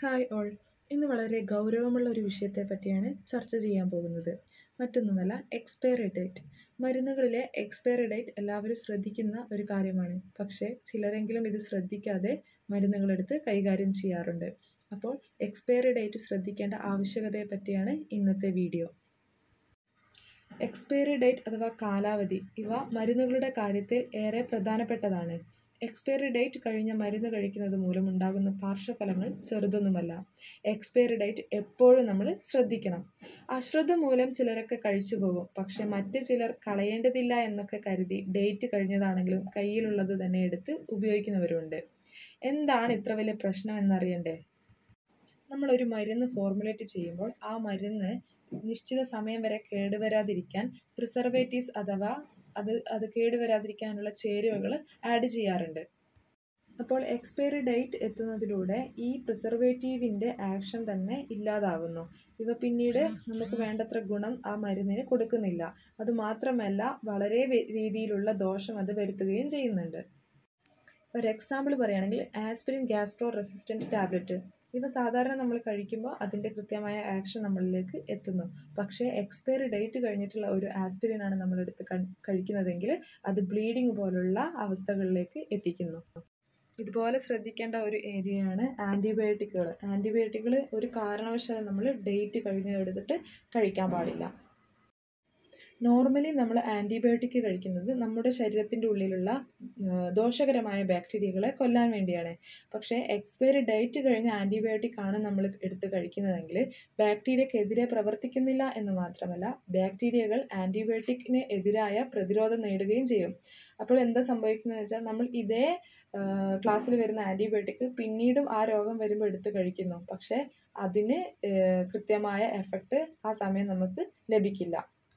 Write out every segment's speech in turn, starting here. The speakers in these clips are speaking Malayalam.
ഹായ് ഓൾ ഇന്ന് വളരെ ഗൗരവമുള്ള ഒരു വിഷയത്തെ പറ്റിയാണ് ചർച്ച ചെയ്യാൻ പോകുന്നത് മറ്റൊന്നുമല്ല എക്സ്പയറി ഡേറ്റ് മരുന്നുകളിലെ എക്സ്പയറി ഡേറ്റ് എല്ലാവരും ശ്രദ്ധിക്കുന്ന ഒരു കാര്യമാണ് പക്ഷേ ചിലരെങ്കിലും ഇത് ശ്രദ്ധിക്കാതെ മരുന്നുകളെടുത്ത് കൈകാര്യം ചെയ്യാറുണ്ട് അപ്പോൾ എക്സ്പയറി ഡേറ്റ് ശ്രദ്ധിക്കേണ്ട ആവശ്യകതയെ പറ്റിയാണ് ഇന്നത്തെ വീഡിയോ എക്സ്പയറി ഡേറ്റ് അഥവാ കാലാവധി ഇവ മരുന്നുകളുടെ കാര്യത്തിൽ ഏറെ പ്രധാനപ്പെട്ടതാണ് എക്സ്പയറി ഡേറ്റ് കഴിഞ്ഞ മരുന്ന് കഴിക്കുന്നത് മൂലമുണ്ടാകുന്ന പാർശ്വഫലങ്ങൾ ചെറുതൊന്നുമല്ല എക്സ്പയറി ഡേറ്റ് എപ്പോഴും നമ്മൾ ശ്രദ്ധിക്കണം അശ്രദ്ധ മൂലം ചിലരൊക്കെ കഴിച്ചു പോകും പക്ഷെ മറ്റു ചിലർ കളയേണ്ടതില്ല എന്നൊക്കെ കരുതി ഡേറ്റ് കഴിഞ്ഞതാണെങ്കിലും കയ്യിലുള്ളത് തന്നെ എടുത്ത് ഉപയോഗിക്കുന്നവരുണ്ട് എന്താണ് ഇത്ര വലിയ പ്രശ്നം എന്നറിയണ്ടേ നമ്മളൊരു മരുന്ന് ഫോർമുലേറ്റ് ചെയ്യുമ്പോൾ ആ മരുന്ന് നിശ്ചിത സമയം വരെ കേടുവരാതിരിക്കാൻ പ്രിസർവേറ്റീവ്സ് അഥവാ അത് അത് കേടുവരാതിരിക്കാനുള്ള ചേരുവകൾ ആഡ് ചെയ്യാറുണ്ട് അപ്പോൾ എക്സ്പയറി ഡേറ്റ് എത്തുന്നതിലൂടെ ഈ പ്രിസർവേറ്റീവിൻ്റെ ആക്ഷൻ തന്നെ ഇല്ലാതാവുന്നു ഇവ പിന്നീട് നമുക്ക് വേണ്ടത്ര ഗുണം ആ മരുന്നിന് കൊടുക്കുന്നില്ല അതുമാത്രമല്ല വളരെ രീതിയിലുള്ള ദോഷം അത് വരുത്തുകയും ചെയ്യുന്നുണ്ട് ഒരു എക്സാമ്പിൾ പറയുകയാണെങ്കിൽ ആസ്പിരിൻ ഗ്യാസ്ട്രോ റെസിസ്റ്റൻറ്റ് ടാബ്ലറ്റ് ഇവ സാധാരണ നമ്മൾ കഴിക്കുമ്പോൾ അതിൻ്റെ കൃത്യമായ ആക്ഷൻ നമ്മളിലേക്ക് എത്തുന്നു പക്ഷേ എക്സ്പയറി ഡേറ്റ് കഴിഞ്ഞിട്ടുള്ള ഒരു ആസ്പിരിനാണ് നമ്മളെടുത്ത് കഴിക്കുന്നതെങ്കിൽ അത് ബ്ലീഡിങ് പോലുള്ള അവസ്ഥകളിലേക്ക് എത്തിക്കുന്നു ഇതുപോലെ ശ്രദ്ധിക്കേണ്ട ഒരു ഏരിയയാണ് ആൻറ്റിബയോട്ടിക്കുകൾ ആൻറ്റിബയോട്ടിക്കുകൾ ഒരു കാരണവശാലും നമ്മൾ ഡേറ്റ് കഴിഞ്ഞെടുത്തിട്ട് കഴിക്കാൻ പാടില്ല നോർമലി നമ്മൾ ആൻറ്റിബയോട്ടിക് കഴിക്കുന്നത് നമ്മുടെ ശരീരത്തിൻ്റെ ഉള്ളിലുള്ള ദോഷകരമായ ബാക്ടീരിയകളെ കൊല്ലാൻ വേണ്ടിയാണ് പക്ഷേ എക്സ്പയറി ഡേറ്റ് കഴിഞ്ഞ ആൻറ്റിബയോട്ടിക് ആണ് നമ്മൾ എടുത്ത് കഴിക്കുന്നതെങ്കിൽ ബാക്ടീരിയക്കെതിരെ പ്രവർത്തിക്കുന്നില്ല എന്ന് മാത്രമല്ല ബാക്ടീരിയകൾ ആൻറ്റിബയോട്ടിക്കിന് എതിരായ പ്രതിരോധം നേടുകയും ചെയ്യും അപ്പോൾ എന്താ സംഭവിക്കുന്നത് വെച്ചാൽ നമ്മൾ ഇതേ ക്ലാസ്സിൽ വരുന്ന ആൻറ്റിബയോട്ടിക് പിന്നീടും ആ രോഗം വരുമ്പോൾ എടുത്ത് കഴിക്കുന്നു പക്ഷേ അതിന് കൃത്യമായ എഫക്റ്റ് ആ സമയം നമുക്ക് ലഭിക്കില്ല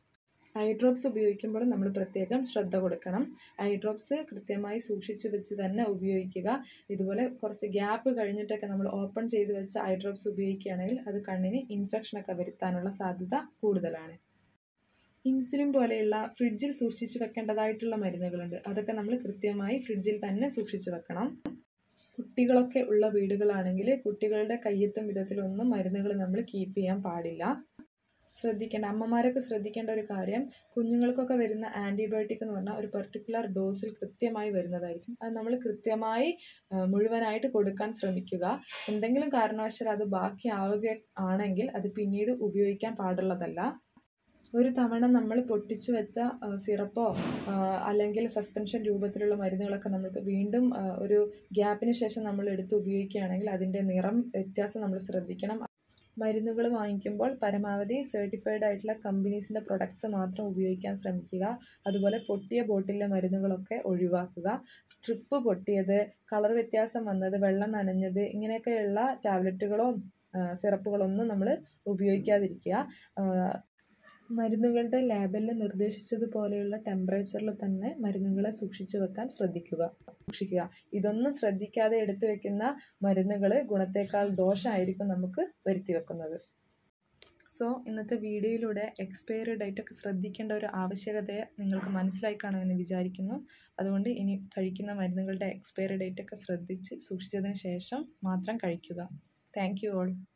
ഐ ഡ്രോപ്സ് ഉപയോഗിക്കുമ്പോൾ നമ്മൾ പ്രത്യേകം ശ്രദ്ധ കൊടുക്കണം ഐ ഡ്രോപ്സ് കൃത്യമായി സൂക്ഷിച്ച് വെച്ച് തന്നെ ഉപയോഗിക്കുക ഇതുപോലെ കുറച്ച് ഗ്യാപ്പ് കഴിഞ്ഞിട്ടൊക്കെ നമ്മൾ ഓപ്പൺ ചെയ്ത് വെച്ച ഐ ഡ്രോപ്സ് ഉപയോഗിക്കുകയാണെങ്കിൽ അത് കണ്ണിന് ഇൻഫെക്ഷനൊക്കെ വരുത്താനുള്ള സാധ്യത കൂടുതലാണ് ഇൻസുലിൻ പോലെയുള്ള ഫ്രിഡ്ജിൽ സൂക്ഷിച്ച് വെക്കേണ്ടതായിട്ടുള്ള മരുന്നുകളുണ്ട് അതൊക്കെ നമ്മൾ കൃത്യമായി ഫ്രിഡ്ജിൽ തന്നെ സൂക്ഷിച്ച് വെക്കണം കുട്ടികളൊക്കെ ഉള്ള വീടുകളാണെങ്കിൽ കുട്ടികളുടെ കയ്യെത്തും വിധത്തിലൊന്നും മരുന്നുകൾ നമ്മൾ കീപ്പ് ചെയ്യാൻ പാടില്ല ശ്രദ്ധിക്കേണ്ട അമ്മമാരൊക്കെ ശ്രദ്ധിക്കേണ്ട ഒരു കാര്യം കുഞ്ഞുങ്ങൾക്കൊക്കെ വരുന്ന ആൻറ്റിബയോട്ടിക് എന്ന് പറഞ്ഞാൽ ഒരു പെർട്ടിക്കുലർ ഡോസിൽ കൃത്യമായി വരുന്നതായിരിക്കും അത് നമ്മൾ കൃത്യമായി മുഴുവനായിട്ട് കൊടുക്കാൻ ശ്രമിക്കുക എന്തെങ്കിലും കാരണവശാൽ അത് ബാക്കി ആവുക ആണെങ്കിൽ അത് പിന്നീട് ഉപയോഗിക്കാൻ പാടുള്ളതല്ല ഒരു തവണ നമ്മൾ പൊട്ടിച്ചു വെച്ച സിറപ്പോ അല്ലെങ്കിൽ സസ്പെൻഷൻ രൂപത്തിലുള്ള മരുന്നുകളൊക്കെ നമുക്ക് വീണ്ടും ഒരു ഗ്യാപ്പിന് ശേഷം നമ്മൾ എടുത്ത് ഉപയോഗിക്കുകയാണെങ്കിൽ അതിൻ്റെ നിറം വ്യത്യാസം നമ്മൾ ശ്രദ്ധിക്കണം മരുന്നുകൾ വാങ്ങിക്കുമ്പോൾ പരമാവധി സർട്ടിഫൈഡ് ആയിട്ടുള്ള കമ്പനീസിൻ്റെ പ്രൊഡക്ട്സ് മാത്രം ഉപയോഗിക്കാൻ ശ്രമിക്കുക അതുപോലെ പൊട്ടിയ ബോട്ടിലെ മരുന്നുകളൊക്കെ ഒഴിവാക്കുക സ്ട്രിപ്പ് പൊട്ടിയത് കളർ വ്യത്യാസം വന്നത് വെള്ളം നനഞ്ഞത് ഇങ്ങനെയൊക്കെയുള്ള ടാബ്ലറ്റുകളോ സിറപ്പുകളൊന്നും നമ്മൾ ഉപയോഗിക്കാതിരിക്കുക മരുന്നുകളുടെ ലേബലിൽ നിർദ്ദേശിച്ചതുപോലെയുള്ള ടെമ്പറേച്ചറിൽ തന്നെ മരുന്നുകളെ സൂക്ഷിച്ചു വെക്കാൻ ശ്രദ്ധിക്കുക സൂക്ഷിക്കുക ഇതൊന്നും ശ്രദ്ധിക്കാതെ എടുത്തു വെക്കുന്ന മരുന്നുകൾ ഗുണത്തേക്കാൾ ദോഷമായിരിക്കും നമുക്ക് വരുത്തി വെക്കുന്നത് സോ ഇന്നത്തെ വീഡിയോയിലൂടെ എക്സ്പയറി ഡേറ്റ് ഒക്കെ ശ്രദ്ധിക്കേണ്ട ഒരു ആവശ്യകതയെ നിങ്ങൾക്ക് മനസ്സിലായി കാണുമെന്ന് വിചാരിക്കുന്നു അതുകൊണ്ട് ഇനി കഴിക്കുന്ന മരുന്നുകളുടെ എക്സ്പയറി ഡേറ്റ് ഒക്കെ ശ്രദ്ധിച്ച് സൂക്ഷിച്ചതിന് ശേഷം മാത്രം കഴിക്കുക താങ്ക് യു ഓൾ